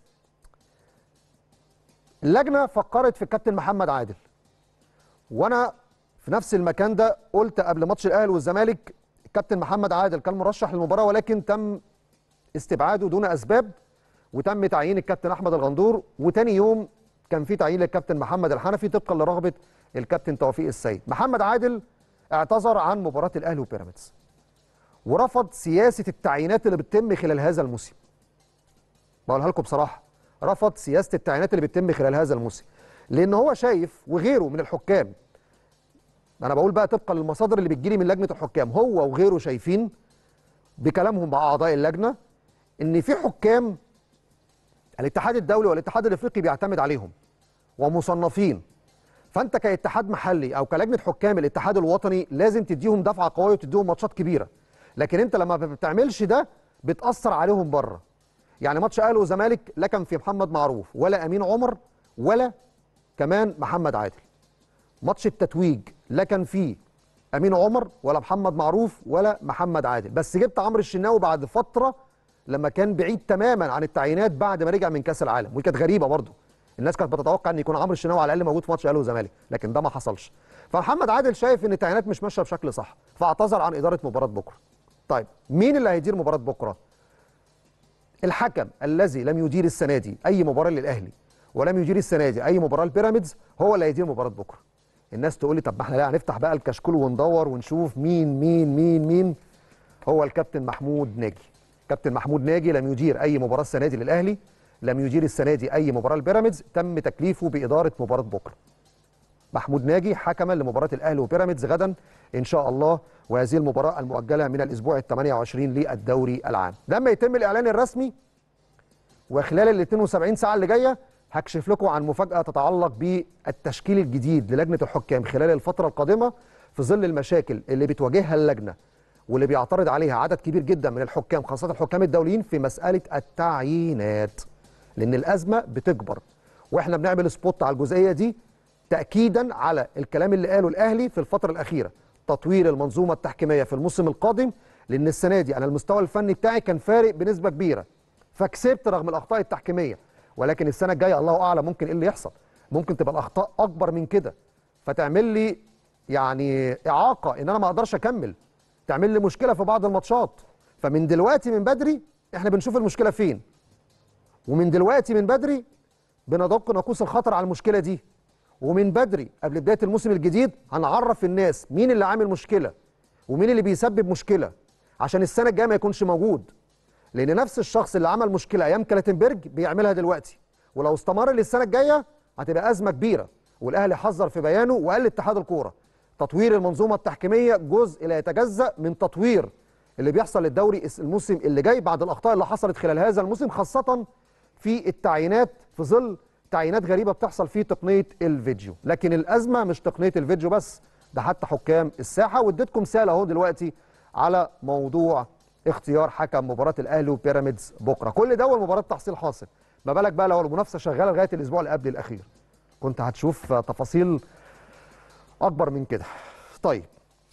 اللجنه فكرت في الكابتن محمد عادل وانا في نفس المكان ده قلت قبل ماتش الاهلي والزمالك الكابتن محمد عادل كان مرشح للمباراه ولكن تم استبعاده دون اسباب وتم تعيين الكابتن احمد الغندور وتاني يوم كان في تعيين للكابتن محمد الحنفي طبقا لرغبه الكابتن توفيق السيد محمد عادل اعتذر عن مباراه الاهلي وبيراميدز ورفض سياسه التعيينات اللي بتتم خلال هذا الموسم بقولها لكم بصراحه رفض سياسه التعيينات اللي بتتم خلال هذا الموسم لان هو شايف وغيره من الحكام انا بقول بقى طبقا للمصادر اللي بتجيلي من لجنه الحكام هو وغيره شايفين بكلامهم مع اعضاء اللجنه ان في حكام الاتحاد الدولي والاتحاد الافريقي بيعتمد عليهم ومصنفين فانت كاتحاد محلي او كلجنه حكام الاتحاد الوطني لازم تديهم دفعه قويه وتديهم ماتشات كبيره لكن انت لما ما بتعملش ده بتاثر عليهم بره يعني ماتش اهلي وزمالك لا كان في محمد معروف ولا امين عمر ولا كمان محمد عادل ماتش التتويج لا كان فيه امين عمر ولا محمد معروف ولا محمد عادل بس جبت عمرو الشناوي بعد فتره لما كان بعيد تماما عن التعيينات بعد ما رجع من كاس العالم ودي كانت غريبه برضه الناس كانت بتتوقع ان يكون عمرو الشناوي على الاقل موجود في ماتش الاهلي والزمالك لكن ده ما حصلش فمحمد عادل شايف ان التعيينات مش ماشيه بشكل صح فاعتذر عن اداره مباراه بكره طيب مين اللي هيدير مباراه بكره الحكم الذي لم يدير السنه دي اي مباراه للاهلي ولم يدير السنه دي اي مباراه لبيراميدز هو اللي هيدير مباراه بكره الناس تقول لي طب ما احنا لا هنفتح بقى الكشكول وندور ونشوف مين مين مين مين هو الكابتن محمود ناجي كابتن محمود ناجي لم يدير اي مباراه السنه دي للاهلي لم يدير السنه دي اي مباراه لبيراميدز تم تكليفه باداره مباراه بكره محمود ناجي حكما لمباراه الاهلي وبيراميدز غدا ان شاء الله وهذه المباراه المؤجله من الاسبوع ال 28 للدوري العام لما يتم الاعلان الرسمي وخلال ال 72 ساعه اللي جايه هكشف لكم عن مفاجاه تتعلق بالتشكيل الجديد للجنه الحكام خلال الفتره القادمه في ظل المشاكل اللي بتواجهها اللجنه واللي بيعترض عليها عدد كبير جدا من الحكام خاصه الحكام الدوليين في مساله التعيينات لان الازمه بتكبر واحنا بنعمل سبوت على الجزئيه دي تاكيدا على الكلام اللي قاله الاهلي في الفتره الاخيره تطوير المنظومه التحكيميه في الموسم القادم لان السنه دي انا المستوى الفني بتاعي كان فارق بنسبه كبيره فكسبت رغم الاخطاء التحكيميه ولكن السنه الجايه الله اعلم ممكن ايه اللي يحصل ممكن تبقى الاخطاء اكبر من كده فتعمل لي يعني اعاقه ان انا ما اقدرش اكمل تعمل لي مشكله في بعض الماتشات فمن دلوقتي من بدري احنا بنشوف المشكله فين ومن دلوقتي من بدري بندق ناقوس الخطر على المشكله دي ومن بدري قبل بدايه الموسم الجديد هنعرف الناس مين اللي عامل مشكله ومين اللي بيسبب مشكله عشان السنه الجايه ما يكونش موجود لان نفس الشخص اللي عمل مشكله ايام كلاتنبرج بيعملها دلوقتي ولو استمر للسنه الجايه هتبقى ازمه كبيره والاهلي حذر في بيانه وقال لاتحاد الكوره تطوير المنظومه التحكيميه جزء لا يتجزا من تطوير اللي بيحصل للدوري الموسم اللي جاي بعد الاخطاء اللي حصلت خلال هذا الموسم خاصه في التعيينات في ظل تعيينات غريبه بتحصل في تقنيه الفيديو لكن الازمه مش تقنيه الفيديو بس ده حتى حكام الساحه واديتكم مثال اهو دلوقتي على موضوع اختيار حكم مباراه الاهلي وبيراميدز بكره كل ده والمباراه تحصيل حاصل ما بالك بقى لو المنافسه شغاله لغايه الاسبوع اللي قبل الاخير كنت هتشوف تفاصيل اكبر من كده طيب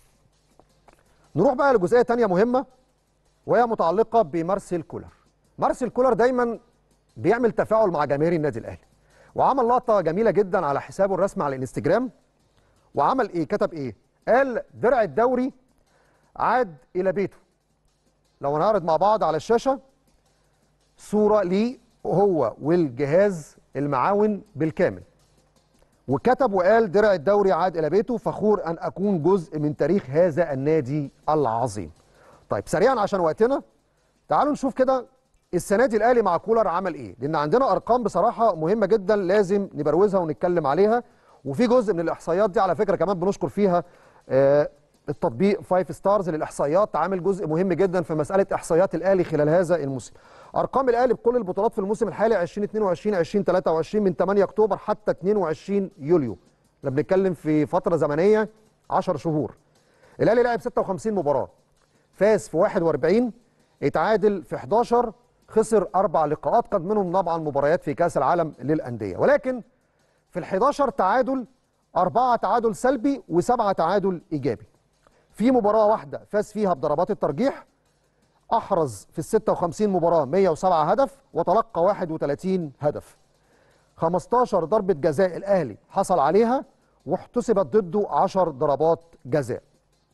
نروح بقى لجزئيه تانية مهمه وهي متعلقه بمارسيل كولر مارسيل كولر دايما بيعمل تفاعل مع جماهير النادي الاهلي وعمل لقطه جميله جدا على حسابه الرسمي على الانستجرام وعمل ايه كتب ايه قال درع الدوري عاد الى بيته لو هنعرض مع بعض على الشاشه صوره ليه هو والجهاز المعاون بالكامل وكتب وقال درع الدوري عاد الى بيته فخور ان اكون جزء من تاريخ هذا النادي العظيم طيب سريعا عشان وقتنا تعالوا نشوف كده السنه دي الاهلي مع كولر عمل ايه لان عندنا ارقام بصراحه مهمه جدا لازم نبروزها ونتكلم عليها وفي جزء من الاحصائيات دي على فكره كمان بنشكر فيها آه التطبيق فايف ستارز للاحصائيات عامل جزء مهم جدا في مساله احصائيات الاهلي خلال هذا الموسم ارقام الاهلي بكل البطولات في الموسم الحالي 2022 2023 من 8 اكتوبر حتى 22 يوليو احنا بنتكلم في فتره زمنيه 10 شهور الاهلي لعب 56 مباراه فاز في 41 اتعادل في 11 خسر اربع لقاءات قد منهم طبعا مباريات في كاس العالم للانديه ولكن في ال 11 تعادل أربعة تعادل سلبي وسبعة تعادل إيجابي في مباراة واحدة فاز فيها بضربات الترجيح أحرز في ال 56 مباراة 107 هدف وتلقى 31 هدف 15 ضربة جزاء الأهلي حصل عليها واحتسبت ضده 10 ضربات جزاء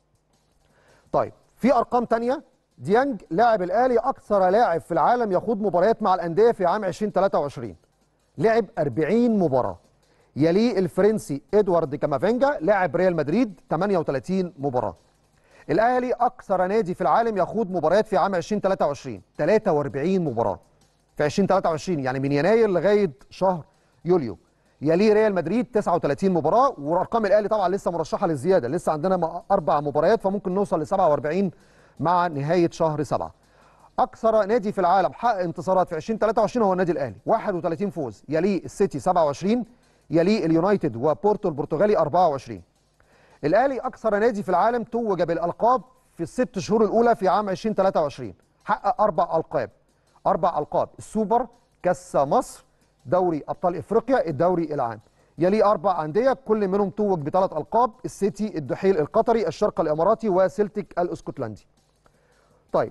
طيب في أرقام تانية ديانج لاعب الأهلي أكثر لاعب في العالم يخوض مباريات مع الأندية في عام 2023 لعب 40 مباراة يليه الفرنسي ادوارد كامافينجا لاعب ريال مدريد 38 مباراه الاهلي اكثر نادي في العالم يخوض مباريات في عام 2023 43 مباراه في 2023 يعني من يناير لغايه شهر يوليو يليه ريال مدريد 39 مباراه وارقام الاهلي طبعا لسه مرشحه للزياده لسه عندنا اربع مباريات فممكن نوصل ل 47 مع نهايه شهر 7 اكثر نادي في العالم حقق انتصارات في 2023 هو النادي الاهلي 31 فوز يليه السيتي 27 يليه اليونايتد وبورتو البرتغالي 24 الاهلي اكثر نادي في العالم توج بالالقاب في الست شهور الاولى في عام 2023 حقق اربع القاب اربع القاب السوبر كاس مصر دوري ابطال افريقيا الدوري العام يليه اربع انديه كل منهم توج بثلاث القاب السيتي الدحيل القطري الشرق الاماراتي وسلتك الاسكتلندي طيب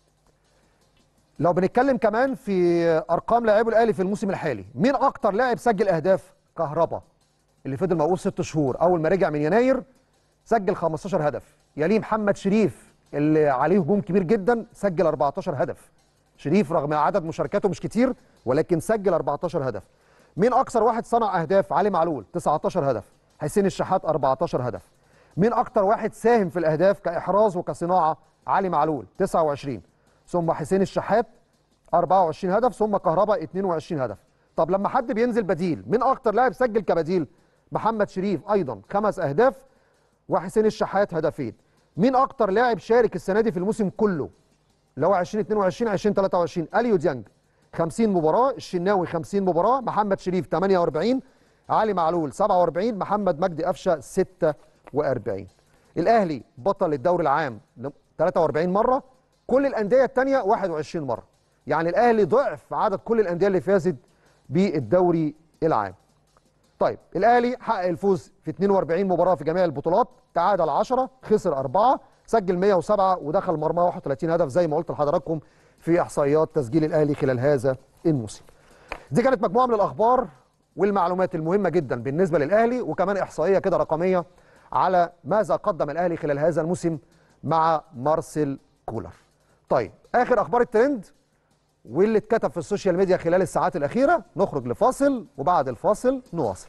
لو بنتكلم كمان في ارقام لاعبو الاهلي في الموسم الحالي مين اكتر لاعب سجل اهداف كهربا اللي فضل موقوف ست شهور اول ما رجع من يناير سجل 15 هدف يليه محمد شريف اللي عليه هجوم كبير جدا سجل 14 هدف شريف رغم عدد مشاركاته مش كتير ولكن سجل 14 هدف مين اكثر واحد صنع اهداف علي معلول 19 هدف حسين الشحات 14 هدف مين اكتر واحد ساهم في الاهداف كاحراز وكصناعه علي معلول 29 ثم حسين الشحات 24 هدف ثم كهربا 22 هدف طب لما حد بينزل بديل مين اكتر لاعب سجل كبديل محمد شريف ايضا خمس اهداف وحسين الشحات هدفين مين اكتر لاعب شارك السنه دي في الموسم كله اللي هو 2022 2023 اليو ديانج 50 مباراه الشناوي 50 مباراه محمد شريف 48 علي معلول 47 محمد مجدي قفشه 46 الاهلي بطل الدوري العام 43 مره كل الانديه الثانيه 21 مره يعني الاهلي ضعف عدد كل الانديه اللي فازت بالدوري العام طيب الاهلي حقق الفوز في 42 مباراه في جميع البطولات تعادل 10 خسر 4 سجل 107 ودخل مرمى 31 هدف زي ما قلت لحضراتكم في احصائيات تسجيل الاهلي خلال هذا الموسم دي كانت مجموعه من الاخبار والمعلومات المهمه جدا بالنسبه للاهلي وكمان احصائيه كده رقميه على ماذا قدم الاهلي خلال هذا الموسم مع مارسيل كولر طيب اخر اخبار الترند واللي اتكتب في السوشيال ميديا خلال الساعات الاخيره نخرج لفاصل وبعد الفاصل نواصل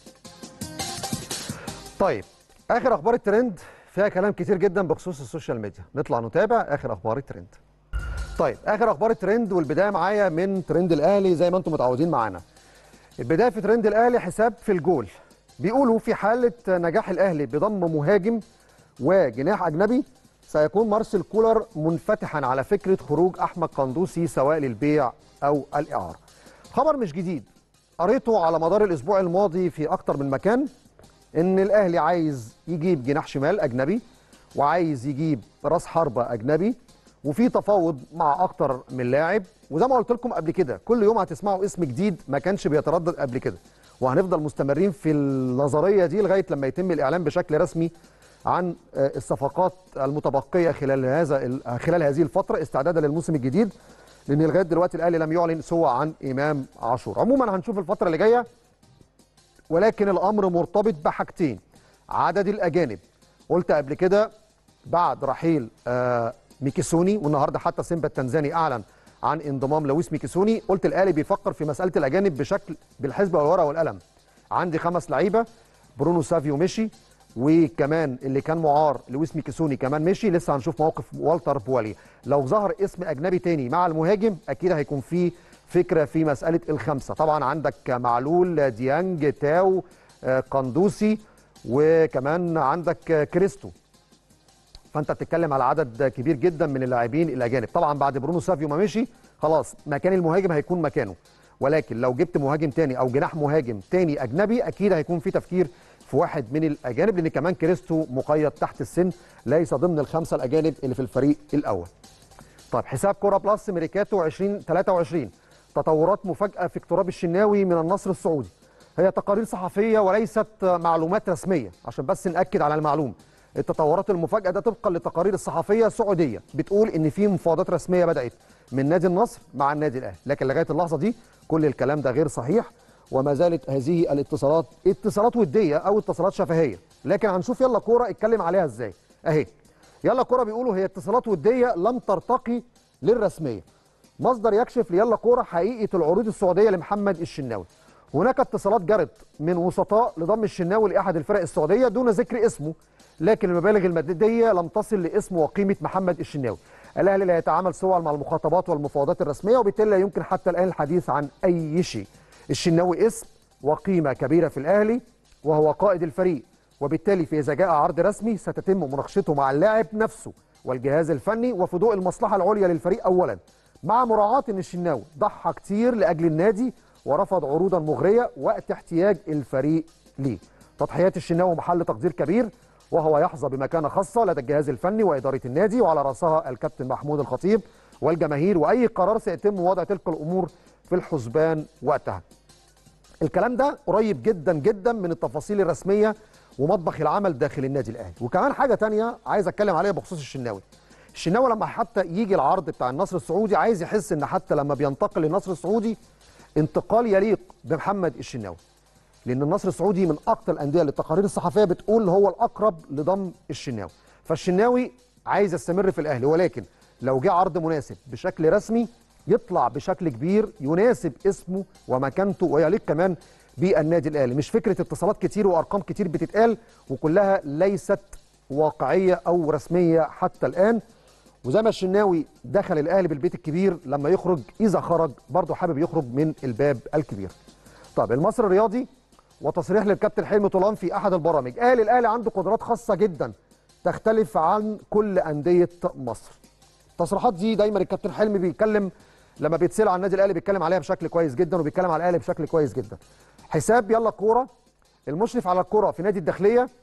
طيب اخر اخبار الترند فيها كلام كتير جدا بخصوص السوشيال ميديا نطلع نتابع اخر اخبار الترند طيب اخر اخبار الترند والبدايه معايا من ترند الاهلي زي ما انتم متعودين معانا البدايه في ترند الاهلي حساب في الجول بيقولوا في حاله نجاح الاهلي بضم مهاجم وجناح اجنبي سيكون مارسيل كولر منفتحا على فكره خروج احمد قندوسي سواء للبيع او الاعاره خبر مش جديد قريته على مدار الاسبوع الماضي في اكتر من مكان ان الاهلي عايز يجيب جناح شمال اجنبي وعايز يجيب راس حربه اجنبي وفي تفاوض مع اكتر من لاعب وزي ما قلت لكم قبل كده كل يوم هتسمعوا اسم جديد ما كانش بيتردد قبل كده وهنفضل مستمرين في النظريه دي لغايه لما يتم الاعلان بشكل رسمي عن الصفقات المتبقيه خلال هذا خلال هذه الفتره استعدادا للموسم الجديد لان لغايه دلوقتي الاهلي لم يعلن سوى عن امام عاشور عموما هنشوف الفتره اللي جايه ولكن الامر مرتبط بحاجتين عدد الاجانب قلت قبل كده بعد رحيل آه ميكيسوني والنهارده حتى سيمبا التنزاني اعلن عن انضمام لويس ميكيسوني قلت الاهلي بيفكر في مساله الاجانب بشكل بالحسبه والورقه والقلم عندي خمس لعيبه برونو سافيو مشي وكمان اللي كان معار لويس ميكيسوني كمان مشي لسه هنشوف موقف والتر بوالي لو ظهر اسم اجنبي تاني مع المهاجم اكيد هيكون في فكره في مساله الخمسه طبعا عندك معلول ديانج تاو قندوسي وكمان عندك كريستو فانت بتتكلم على عدد كبير جدا من اللاعبين الاجانب طبعا بعد برونو سافيو ما مشي خلاص مكان المهاجم هيكون مكانه ولكن لو جبت مهاجم تاني او جناح مهاجم تاني اجنبي اكيد هيكون في تفكير في واحد من الاجانب لان كمان كريستو مقيد تحت السن ليس ضمن الخمسه الاجانب اللي في الفريق الاول طيب حساب كوره بلس ميريكاتو 2023 تطورات مفاجاه في اقتراب الشناوي من النصر السعودي هي تقارير صحفيه وليست معلومات رسميه عشان بس ناكد على المعلومه التطورات المفاجاه ده طبقا للتقارير الصحفيه السعوديه بتقول ان في مفاوضات رسميه بدات من نادي النصر مع النادي الاهلي لكن لغايه اللحظه دي كل الكلام ده غير صحيح وما زالت هذه الاتصالات اتصالات وديه او اتصالات شفهيه لكن هنشوف يلا كوره اتكلم عليها ازاي اهي يلا كوره بيقولوا هي اتصالات وديه لم ترتقي للرسميه مصدر يكشف ليلا كوره حقيقه العروض السعوديه لمحمد الشناوي هناك اتصالات جرت من وسطاء لضم الشناوي لاحد الفرق السعوديه دون ذكر اسمه لكن المبالغ الماديه لم تصل لاسم وقيمه محمد الشناوي الاهلي لا يتعامل سوى مع المخاطبات والمفاوضات الرسميه وبالتالي لا يمكن حتى الان الحديث عن اي شيء الشناوي اسم وقيمه كبيره في الاهلي وهو قائد الفريق وبالتالي في اذا جاء عرض رسمي ستتم مناقشته مع اللاعب نفسه والجهاز الفني وفي ضوء المصلحه العليا للفريق اولا مع مراعاه ان الشناوي ضحى كتير لاجل النادي ورفض عروضا مغريه وقت احتياج الفريق ليه تضحيات الشناوي محل تقدير كبير وهو يحظى بمكانه خاصه لدى الجهاز الفني واداره النادي وعلى راسها الكابتن محمود الخطيب والجماهير واي قرار سيتم وضع تلك الامور في الحسبان وقتها. الكلام ده قريب جدا جدا من التفاصيل الرسميه ومطبخ العمل داخل النادي الاهلي وكمان حاجه تانية عايز اتكلم عليها بخصوص الشناوي. الشناوي لما حتى يجي العرض بتاع النصر السعودي عايز يحس ان حتى لما بينتقل للنصر السعودي انتقال يليق بمحمد الشناوي. لان النصر السعودي من اكثر الانديه اللي التقارير الصحفيه بتقول هو الاقرب لضم الشناوي فالشناوي عايز يستمر في الاهلي ولكن لو جه عرض مناسب بشكل رسمي يطلع بشكل كبير يناسب اسمه ومكانته ويليق كمان بالنادي الاهلي مش فكره اتصالات كتير وارقام كتير بتتقال وكلها ليست واقعيه او رسميه حتى الان وزي ما الشناوي دخل الاهلي بالبيت الكبير لما يخرج اذا خرج برضه حابب يخرج من الباب الكبير طب المصري الرياضي وتصريح للكابتن حلمي طولان في احد البرامج قال الاهلي عنده قدرات خاصه جدا تختلف عن كل انديه مصر التصريحات دي دايما الكابتن حلمي بيتكلم لما بيتسال عن النادي الاهلي بيتكلم عليها بشكل كويس جدا وبيتكلم على الاهلي بشكل كويس جدا حساب يلا كوره المشرف على الكره في نادي الداخليه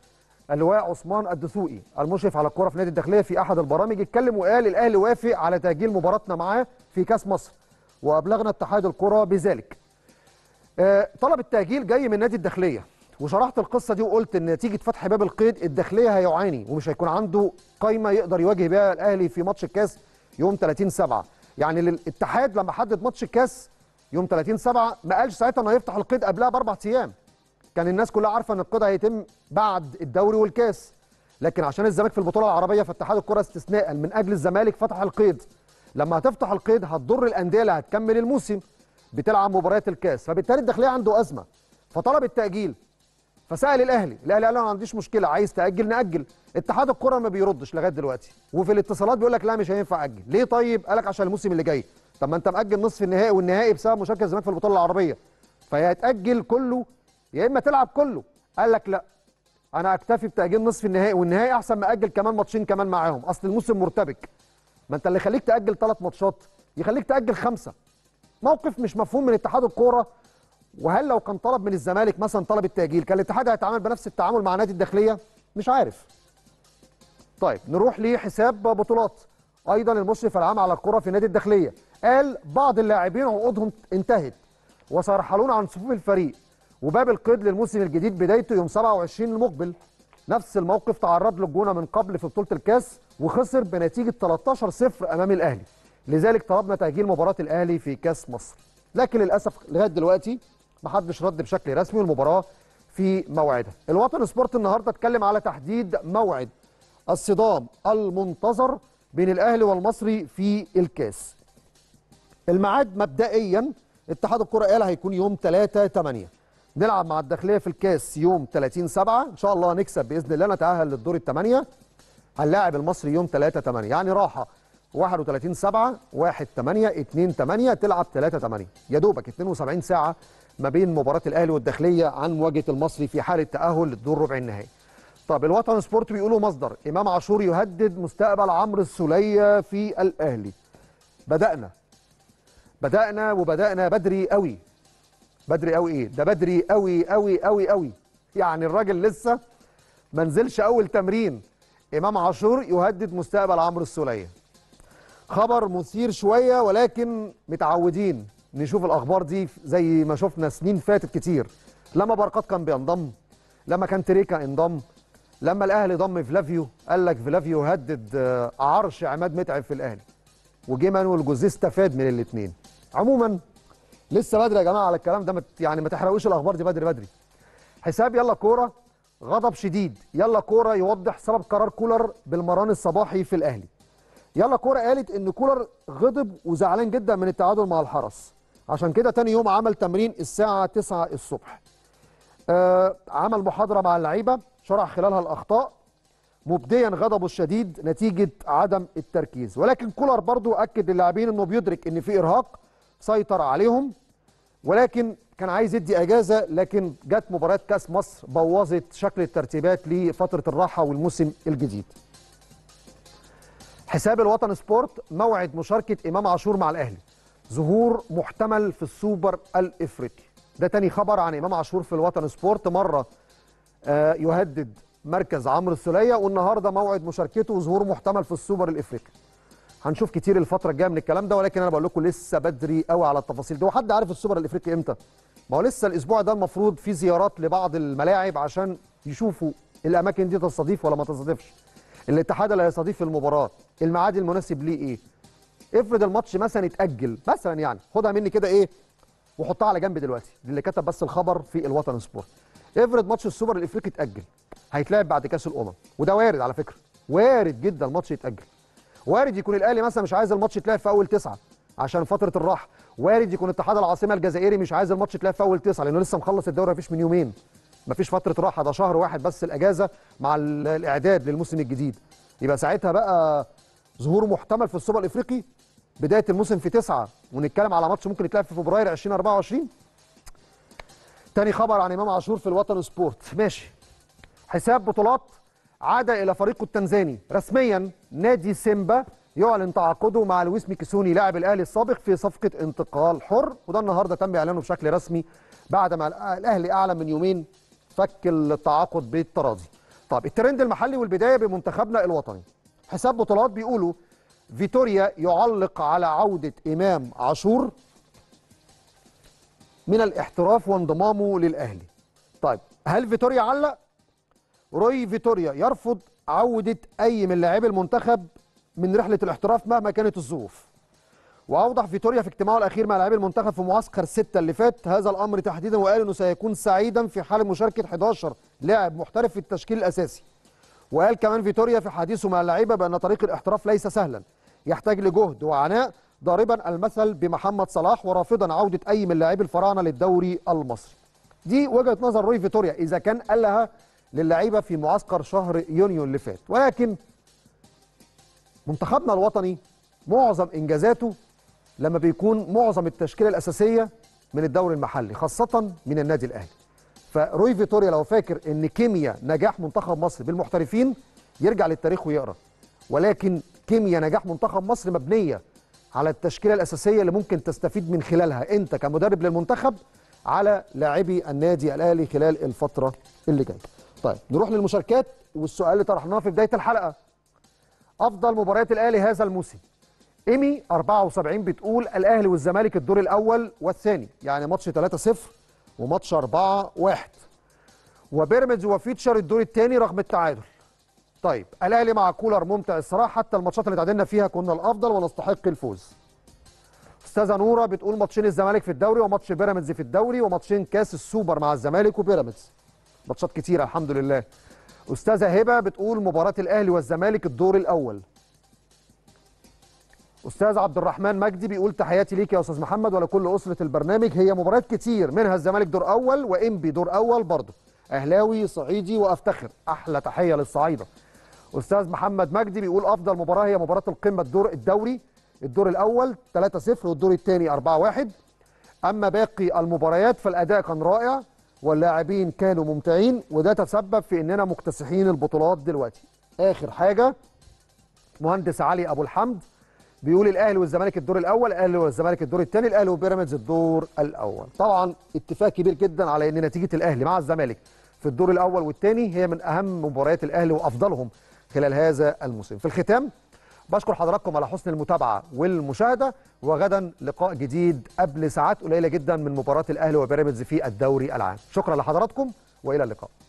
اللواء عثمان الدسوقي المشرف على الكره في نادي الداخليه في احد البرامج اتكلم وقال الاهلي وافق على تاجيل مباراتنا معاه في كاس مصر وابلغنا اتحاد الكره بذلك آه، طلب التاجيل جاي من نادي الداخليه وشرحت القصه دي وقلت ان نتيجه فتح باب القيد الداخليه هيعاني ومش هيكون عنده قايمه يقدر يواجه بيها الاهلي في ماتش الكاس يوم 30 7 يعني الاتحاد لما حدد ماتش الكاس يوم 30 7 ما قالش ساعتها انه هيفتح القيد قبلها باربع ايام كان الناس كلها عارفه ان القيد هيتم بعد الدوري والكاس لكن عشان الزمالك في البطوله العربيه فاتحاد الكره استثناء من اجل الزمالك فتح القيد لما هتفتح القيد هتضر الانديه اللي هتكمل الموسم بتلعب مباريات الكاس فبالتالي الداخليه عنده ازمه فطلب التاجيل فسال الاهلي الاهلي قال له انا ما عنديش مشكله عايز تاجل ناجل اتحاد الكره ما بيردش لغايه دلوقتي وفي الاتصالات بيقول لك لا مش هينفع اجل ليه طيب قال لك عشان الموسم اللي جاي طب ما انت ماجل نصف النهائي والنهائي بسبب مشاركه الزمالك في البطوله العربيه فيا تاجل كله يا اما تلعب كله قال لك لا انا اكتفي بتاجيل نصف النهائي والنهائي احسن ما اجل كمان ماتشين كمان معاهم اصل الموسم مرتبك ما انت اللي يخليك تاجل ثلاث ماتشات يخليك تاجل خمسه موقف مش مفهوم من اتحاد الكوره وهل لو كان طلب من الزمالك مثلا طلب التاجيل كان الاتحاد هيتعامل بنفس التعامل مع نادي الداخليه مش عارف طيب نروح لحساب بطولات ايضا المشرف العام على الكره في نادي الداخليه قال بعض اللاعبين عقودهم انتهت وسيرحلون عن صفوف الفريق وباب القيد للموسم الجديد بدايته يوم 27 المقبل نفس الموقف تعرض له الجونه من قبل في بطوله الكاس وخسر بنتيجه 13 0 امام الاهلي لذلك طلبنا تاجيل مباراه الاهلي في كاس مصر لكن للاسف لغايه دلوقتي محدش رد بشكل رسمي والمباراه في موعدها الوطن سبورت النهارده اتكلم على تحديد موعد الصدام المنتظر بين الاهلي والمصري في الكاس الميعاد مبدئيا اتحاد الكره قال هيكون يوم 3 8 نلعب مع الداخليه في الكاس يوم 30 7 ان شاء الله نكسب باذن الله نتاهل للدور الثمانيه هنلاعب المصري يوم 3 8 يعني راحه 31 7 1 8 2 8 تلعب 3 8 يا دوبك 72 ساعه ما بين مباراه الاهلي والداخليه عن مواجهه المصري في حاله تاهل للدور ربع النهائي طب الوطن سبورت بيقولوا مصدر امام عاشور يهدد مستقبل عمرو السوليه في الاهلي بدانا بدانا وبدانا بدري قوي بدري قوي ايه ده بدري قوي قوي قوي قوي يعني الراجل لسه ما نزلش اول تمرين امام عاشور يهدد مستقبل عمرو السوليه خبر مثير شويه ولكن متعودين نشوف الاخبار دي زي ما شفنا سنين فاتت كتير لما بركات كان بينضم لما كان تريكا انضم لما الاهلي ضم فلافيو قال لك فلافيو هدد آه، عرش عماد متعب في الاهلي وجه مانويل جوزيه استفاد من الاثنين عموما لسه بدري يا جماعه على الكلام ده مت يعني ما تحرقوش الاخبار دي بدري بدري حساب يلا كوره غضب شديد يلا كوره يوضح سبب قرار كولر بالمران الصباحي في الاهلي يلا كوره قالت ان كولر غضب وزعلان جدا من التعادل مع الحرس عشان كده تاني يوم عمل تمرين الساعه 9 الصبح آه عمل محاضره مع اللعيبه شرح خلالها الاخطاء مبديا غضبه الشديد نتيجه عدم التركيز ولكن كولر برضو اكد للاعبين انه بيدرك ان في ارهاق سيطر عليهم ولكن كان عايز يدي اجازه لكن جت مباراه كاس مصر بوظت شكل الترتيبات لفتره الراحه والموسم الجديد حساب الوطن سبورت موعد مشاركه امام عاشور مع الاهلي ظهور محتمل في السوبر الافريقي ده تاني خبر عن امام عاشور في الوطن سبورت مره آه، يهدد مركز عمرو السوليه والنهارده موعد مشاركته وظهور محتمل في السوبر الافريقي هنشوف كتير الفتره الجايه من الكلام ده ولكن انا بقول لكم لسه بدري قوي على التفاصيل دي وحد عارف السوبر الافريقي امتى ما هو لسه الاسبوع ده المفروض في زيارات لبعض الملاعب عشان يشوفوا الاماكن دي تستضيف ولا ما تستضيفش الاتحاد اللي هيستضيف المباراه الميعاد المناسب ليه ايه افرض الماتش مثلا اتاجل مثلا يعني خدها مني كده ايه وحطها على جنب دلوقتي دي اللي كتب بس الخبر في الوطن سبورت افرض ماتش السوبر الافريقي اتاجل هيتلعب بعد كاس الامم وده وارد على فكره وارد جدا الماتش يتاجل وارد يكون الاهلي مثلا مش عايز الماتش يتلعب في اول تسعه عشان فتره الراحه وارد يكون اتحاد العاصمه الجزائري مش عايز الماتش يتلعب في اول تسعه لانه لسه مخلص الدوري مفيش من يومين مفيش فتره راحه ده شهر واحد بس الاجازه مع ال- الاعداد للموسم الجديد يبقى ساعتها بقى ظهور محتمل في السوبر الافريقي بدايه الموسم في تسعه ونتكلم على ماتش ممكن يتلعب في فبراير 2024 تاني خبر عن امام عاشور في الوطن سبورت ماشي حساب بطولات عاد الى فريقه التنزاني رسميا نادي سيمبا يعلن تعاقده مع لويس ميكيسوني لاعب الاهلي السابق في صفقه انتقال حر وده النهارده تم اعلانه بشكل رسمي بعد ما الاهلي اعلن من يومين فك التعاقد بالتراضي طب الترند المحلي والبدايه بمنتخبنا الوطني حساب بطولات بيقولوا فيتوريا يعلق على عوده امام عاشور من الاحتراف وانضمامه للاهلي طيب هل فيتوريا علق روي فيتوريا يرفض عوده اي من لاعبي المنتخب من رحله الاحتراف مهما كانت الظروف واوضح فيتوريا في اجتماعه الاخير مع لاعبي المنتخب في معسكر ستة اللي فات هذا الامر تحديدا وقال انه سيكون سعيدا في حال مشاركه 11 لاعب محترف في التشكيل الاساسي وقال كمان فيتوريا في حديثه مع اللعيبه بان طريق الاحتراف ليس سهلا يحتاج لجهد وعناء ضاربا المثل بمحمد صلاح ورافضا عوده اي من لاعبي الفراعنه للدوري المصري دي وجهه نظر روي فيتوريا اذا كان قالها للعيبه في معسكر شهر يونيو اللي فات ولكن منتخبنا الوطني معظم انجازاته لما بيكون معظم التشكيله الاساسيه من الدوري المحلي خاصه من النادي الاهلي فروي فيتوريا لو فاكر ان كيمياء نجاح منتخب مصر بالمحترفين يرجع للتاريخ ويقرا ولكن كيمياء نجاح منتخب مصر مبنيه على التشكيله الاساسيه اللي ممكن تستفيد من خلالها انت كمدرب للمنتخب على لاعبي النادي الاهلي خلال الفتره اللي جايه. طيب نروح للمشاركات والسؤال اللي طرحناه في بدايه الحلقه. افضل مباريات الاهلي هذا الموسم. ايمي 74 بتقول الاهلي والزمالك الدور الاول والثاني يعني ماتش 3-0 وماتش 4-1 وبيراميدز وفيتشر الدور الثاني رغم التعادل. طيب الاهلي مع كولر ممتع الصراحه حتى الماتشات اللي تعادلنا فيها كنا الافضل ونستحق الفوز. استاذه نوره بتقول ماتشين الزمالك في الدوري وماتش بيراميدز في الدوري وماتشين كاس السوبر مع الزمالك وبيراميدز. ماتشات كتيره الحمد لله. استاذه هبه بتقول مباراه الاهلي والزمالك الدور الاول. استاذ عبد الرحمن مجدي بيقول تحياتي ليك يا استاذ محمد ولكل اسره البرنامج هي مباريات كتير منها الزمالك دور اول وانبي دور اول برضه. اهلاوي صعيدي وافتخر احلى تحيه للصعايده. استاذ محمد مجدي بيقول افضل مباراه هي مباراه القمه الدور الدوري الدور الاول 3-0 والدور الثاني 4-1 اما باقي المباريات فالاداء كان رائع واللاعبين كانوا ممتعين وده تسبب في اننا مكتسحين البطولات دلوقتي اخر حاجه مهندس علي ابو الحمد بيقول الاهلي والزمالك الدور الاول الاهلي والزمالك الدور الثاني الاهلي وبيراميدز الدور الاول طبعا اتفاق كبير جدا على ان نتيجه الاهلي مع الزمالك في الدور الاول والثاني هي من اهم مباريات الاهلي وافضلهم خلال هذا الموسم في الختام بشكر حضراتكم على حسن المتابعه والمشاهده وغدا لقاء جديد قبل ساعات قليله جدا من مباراه الاهلي وبيراميدز في الدوري العام شكرا لحضراتكم والى اللقاء